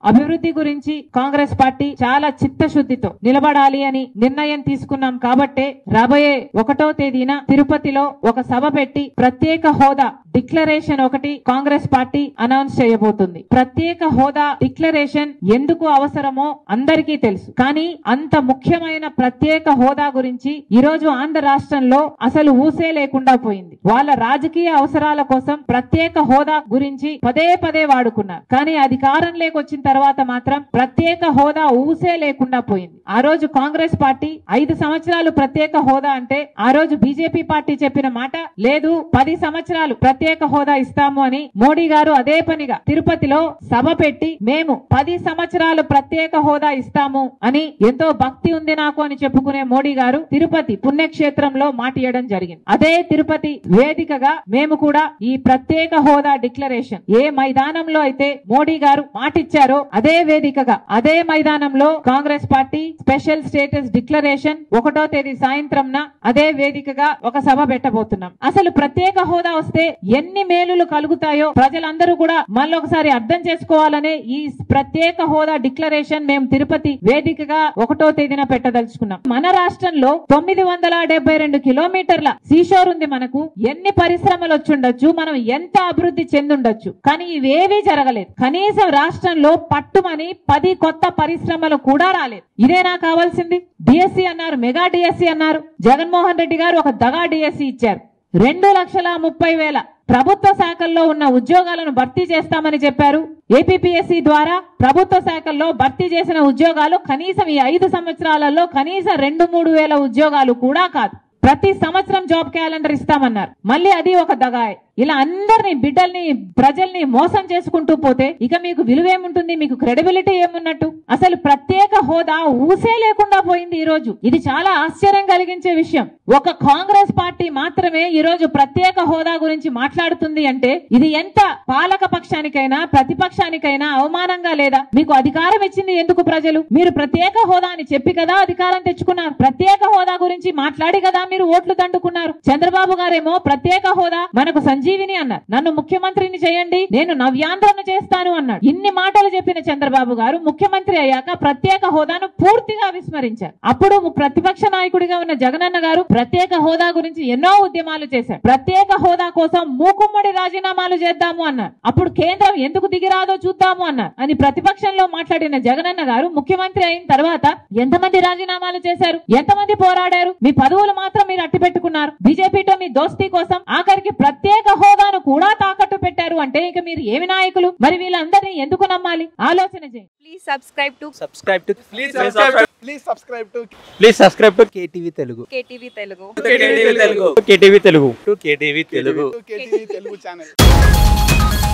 అభివృద్ధి గురించి కాంగ్రెస్ పార్టీ చాలా చిత్తశుద్ధితో నిలబడాలి అని నిర్ణయం తీసుకున్నాం కాబట్టే రాబోయే ఒకటో తేదీన తిరుపతిలో ఒక సభ పెట్టి ప్రత్యేక హోదా డిక్లరేషన్ ఒకటి కాంగ్రెస్ పార్టీ అనౌన్స్ చేయబోతుంది ప్రత్యేక హోదా డిక్లరేషన్ ఎందుకు అవసరమో అందరికీ తెలుసు కానీ అంత ముఖ్యమైన ప్రత్యేక హోదా గురించి ఈ రోజు ఆంధ్ర రాష్ట్రంలో అసలు ఊసే లేకుండా పోయింది వాళ్ళ రాజకీయ అవసరాల కోసం ప్రత్యేక హోదా గురించి పదే పదే వాడుకున్నారు కానీ అధికారంలోకి వచ్చిన తర్వాత మాత్రం ప్రత్యేక హోదా ఊసే లేకుండా పోయింది ఆ రోజు కాంగ్రెస్ పార్టీ ఐదు సంవత్సరాలు ప్రత్యేక హోదా అంటే ఆ రోజు బీజేపీ పార్టీ చెప్పిన మాట లేదు పది సంవత్సరాలు ప్రత్యేక హోదా ఇస్తాము అని మోడీ గారు అదే పనిగా తిరుపతిలో సభ పెట్టి మేము పది సంవత్సరాలు ప్రత్యేక హోదా ఇస్తాము అని ఎంతో భక్తి ఉంది నాకు అని చెప్పుకునే మోడీ గారు తిరుపతి పుణ్యక్షేత్రంలో మాటియడం జరిగింది అదే తిరుపతి వేదికగా మేము కూడా ఈ ప్రత్యేక హోదా డిక్లరేషన్ ఏ మైదానంలో అయితే మోడీ గారు మాటిచ్చారో అదే వేదికగా అదే మైదానంలో Congress party special status declaration ఒకటో తేదీ సాయంత్రంన అదే వేదికగా ఒక సభ పెట్టబోతున్నాం అసలు ప్రత్యేక హోదా వస్తే ఎన్ని మేలులు కలుగుతాయో ప్రజలందరూ కూడా మళ్ళొకసారి అర్థం చేసుకోవాలనే ఈ ప్రత్యేక హోదా డిక్లరేషన్ మేము తిరుపతి వేదికగా ఒకటో తేదీన పెట్టదలుచుకున్నాం మన రాష్ట్రంలో తొమ్మిది వందల డెబ్బై రెండు కిలోమీటర్ల సీషోర్ ఉంది మనకు ఎన్ని పరిశ్రమలు వచ్చుండొచ్చు మనం ఎంత అభివృద్ధి చెందుండొచ్చు కానీ ఇవేవీ జరగలేదు కనీసం రాష్ట్రంలో పట్టుమని పది కొత్త పరిశ్రమలు కూడా రాలేదు ఇదేనా కావాల్సింది డిఎస్సి అన్నారు మెగా డిఎస్సి అన్నారు జగన్మోహన్ రెడ్డి గారు ఒక దగా డిఎస్సి ఇచ్చారు రెండు లక్షల ముప్పై వేల ప్రభుత్వ శాఖల్లో ఉన్న ఉద్యోగాలను భర్తీ చేస్తామని చెప్పారు ఏపీపీఎస్సీ ద్వారా ప్రభుత్వ శాఖల్లో భర్తీ చేసిన ఉద్యోగాలు కనీసం ఈ ఐదు సంవత్సరాలలో కనీసం రెండు మూడు వేల ఉద్యోగాలు కూడా కాదు ప్రతి సంవత్సరం జాబ్ క్యాలెండర్ ఇస్తామన్నారు మళ్ళీ అది ఒక దగాయ్ ఇలా అందరిని బిడ్డల్ని ప్రజల్ని మోసం చేసుకుంటూ పోతే ఇక మీకు విలువేముంటుంది మీకు క్రెడిబిలిటీ ఏమున్నట్టు అసలు ప్రత్యేక హోదా ఊసే లేకుండా పోయింది ఈ రోజు ఇది చాలా ఆశ్చర్యం కలిగించే విషయం ఒక కాంగ్రెస్ పార్టీ మాత్రమే ఈ రోజు ప్రత్యేక హోదా గురించి మాట్లాడుతుంది అంటే ఇది ఎంత పాలక పక్షానికైనా ప్రతిపక్షానికైనా అవమానంగా లేదా మీకు అధికారం ఇచ్చింది ఎందుకు ప్రజలు మీరు ప్రత్యేక హోదా అని చెప్పి కదా అధికారం తెచ్చుకున్నారు ప్రత్యేక హోదా గురించి మాట్లాడి కదా మీరు ఓట్లు దండుకున్నారు చంద్రబాబు గారేమో ప్రత్యేక హోదా మనకు సంజీవిని అన్నారు నన్ను ముఖ్యమంత్రిని చేయండి నేను నవ్యాంధ్రను చేస్తాను అన్నాడు ఇన్ని మాటలు చెప్పిన చంద్రబాబు గారు ముఖ్యమంత్రి అయ్యాక ప్రత్యేక హోదాను పూర్తిగా విస్మరించారు అప్పుడు ప్రతిపక్ష నాయకుడిగా ఉన్న జగనన్న గారు ప్రత్యేక హోదా గురించి ఎన్నో ఉద్యమాలు చేశారు ప్రత్యేక హోదా కోసం మూకుమ్మడి రాజీనామాలు చేద్దాము అన్నారు అప్పుడు కేంద్రం ఎందుకు దిగిరాదో చూద్దాము అన్నారు అని ప్రతిపక్షంలో మాట్లాడిన జగనన్న గారు ముఖ్యమంత్రి అయిన తర్వాత ఎంతమంది రాజీనామాలు చేశారు ఎంతమంది పోరాడారు మీ పదవులు మాత్రం మీరు అట్టి పెట్టుకున్నారు బీజేపీతో మీ దోస్తీ కోసం ఆఖరికి ప్రత్యేక హోదాను కూడా తాకట్టు పెట్టారు అంటే ఇక మీరు ఏమి నాయకులు మరి వీళ్ళందరినీ ఎందుకు నమ్మాలి ఆలోచన చేయండి Please subscribe to subscribe to Please subscribe. Please subscribe to please subscribe to KTV Telugu KTV Telugu. KTV Telugu KTV Telugu to KTV Telugu KTV Telugu channel.